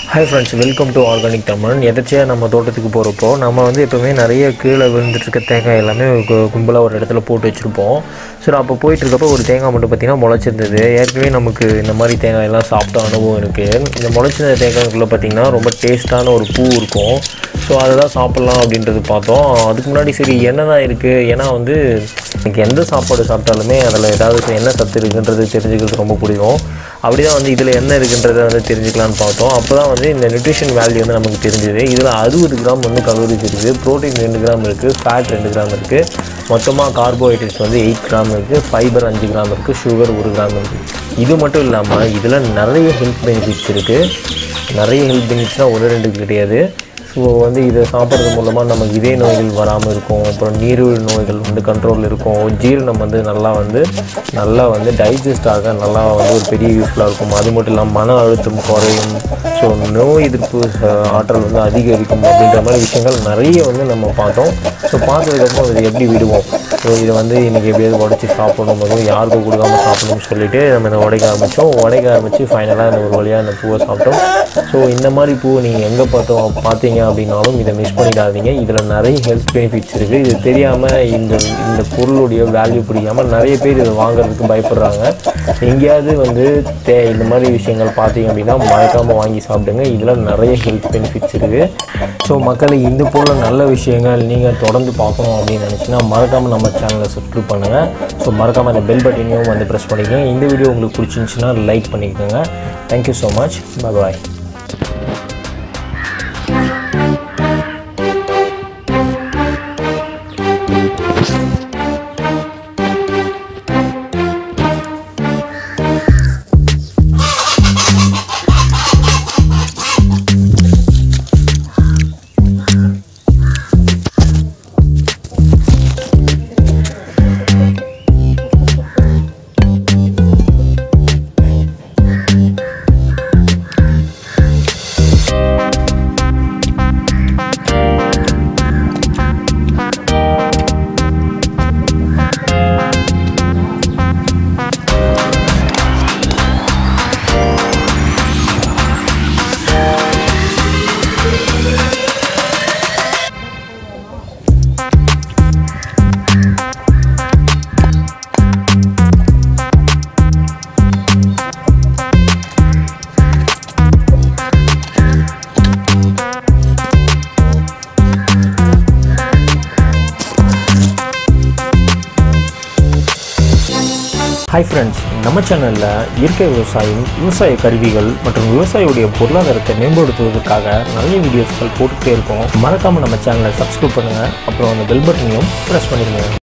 hi friends welcome to organic Tamil எதாச்சியாக நம்ம தோட்டத்துக்கு போகிறப்போ நம்ம வந்து எப்போவுமே நிறைய கீழே விழுந்துட்டு இருக்க தேங்காய் எல்லாமே கு- கும்பலா ஒரு இடத்துல போட்டு வச்சுருப்போம் சரி அப்போ போயிட்டு இருக்கப்போ ஒரு தேங்காய் மட்டும் பார்த்திங்கன்னா முளைச்சிருந்தது ஏற்கனவே நமக்கு இந்த மாதிரி தேங்காய் எல்லாம் சாப்பிட்ட அனுபவம் இருக்குது இந்த முளைச்சிருந்த தேங்காய்க்குள்ளே பார்த்திங்கன்னா ரொம்ப டேஸ்ட்டான ஒரு பூ இருக்கும் ஸோ அதை தான் சாப்பிட்லாம் அப்படின்றது பார்த்தோம் அதுக்கு முன்னாடி சரி என்ன தான் இருக்குது ஏன்னா வந்து எனக்கு எந்த சாப்பாடு சாப்பிட்டாலுமே அதில் ஏதாவது என்ன சத்து இருக்குன்றது தெரிஞ்சுக்கிறது ரொம்ப பிடிக்கும் அப்படி தான் வந்து இதில் என்ன இருக்குன்றதை வந்து தெரிஞ்சுக்கலான்னு பார்த்தோம் அப்போ தான் வந்து இந்த நியூட்ரிஷன் வேல்யூ வந்து நமக்கு தெரிஞ்சுது இதில் அறுபது கிராம் வந்து கலோரிஸ் இருக்குது ப்ரோட்டீன் ரெண்டு கிராம் இருக்குது ஃபேட் ரெண்டு கிராம் இருக்குது மொத்தமாக கார்போஹைட்ரேட்ஸ் வந்து எயிட் கிராம் இருக்குது ஃபைபர் அஞ்சு கிராம் இருக்குது சுகர் ஒரு கிராம் இருக்குது இது மட்டும் இல்லாமல் இதில் நிறைய ஹெல்த் பெனிஃபிட்ஸ் இருக்குது நிறைய ஹெல்த் பெனிஃபிட்ஸ்னால் ஒன்று ரெண்டு கிடையாது ஸோ வந்து இதை சாப்பிட்றது மூலமாக நமக்கு இதய நோய்கள் வராமல் இருக்கும் அப்புறம் நீரிழிவு நோய்கள் வந்து கண்ட்ரோலில் இருக்கும் ஜீரணம் வந்து நல்லா வந்து நல்லா வந்து டைஜஸ்ட் ஆக நல்லா வந்து ஒரு பெரிய யூஸ்ஃபுல்லாக இருக்கும் அது மட்டும் இல்லாமல் மன அழுத்தம் குறையும் ஸோ நோய் எதிர்ப்பு அஹ், ஆற்றல் வந்து அதிகரிக்கும் அப்படின்ற மாதிரி விஷயங்கள் நிறைய வந்து நம்ம பார்த்தோம் ஸோ பார்த்ததுக்கப்புறம் இதை எப்படி விடுவோம் ஸோ இதை வந்து இன்றைக்கி எப்படியாவது உடச்சி சாப்பிடணும் போது யாருக்கும் கொடுக்காம சாப்பிடணும்னு சொல்லிட்டு நம்ம இதை உடைக்க ஆரம்பித்தோம் உடைக்க ஆரம்பித்து ஃபைனலாக இந்த ஒரு வழியாக இந்த பூவை சாப்பிட்டோம் ஸோ இந்த மாதிரி பூவை நீங்கள் எங்கே பார்த்தோம் பார்த்தீங்க அப்படின்னாலும் இதை மிஸ் பண்ணிடாதீங்க இதில் நிறைய ஹெல்த் பெனிஃபிட்ஸ் இருக்குது இது தெரியாமல் இந்த இந்த பொருளுடைய வேல்யூ பிடிக்காமல் நிறைய பேர் இதை வாங்குறதுக்கு பயப்படுறாங்க எங்கேயாவது வந்து தே இந்த மாதிரி விஷயங்கள் பார்த்தீங்க அப்படின்னா மறக்காமல் வாங்கி சாப்பிடுங்க இதில் நிறைய ஹெல்த் பெனிஃபிட்ஸ் இருக்குது ஸோ மக்களை இந்த போல் நல்ல விஷயங்கள் நீங்கள் தொடர்ந்து பார்க்கணும் அப்படின்னு நினச்சிங்கன்னா மறக்காமல் நம்ம சேனலை சப்ஸ்கிரைப் பண்ணுங்கள் ஸோ மறக்காமல் அந்த பெல் பட்டனையும் வந்து ப்ரெஸ் பண்ணிக்கோங்க இந்த வீடியோ உங்களுக்கு பிடிச்சிருந்துச்சுன்னா லைக் பண்ணிக்கோங்க thank you so much bye hi friends நம்ம சேனலில் இயற்கை விவசாயம் விவசாய கருவிகள் மற்றும் விவசாயியுடைய பொருளாதாரத்தை மேம்படுத்துவதற்காக நிறைய வீடியோஸ்கள் போட்டுகிட்டே இருக்கோம் மறக்காமல் நம்ம சேனலை சப்ஸ்கிரைப் பண்ணுங்கள் அப்புறம் அந்த பெல் பட்டனையும் ப்ரெஸ் பண்ணிடுங்க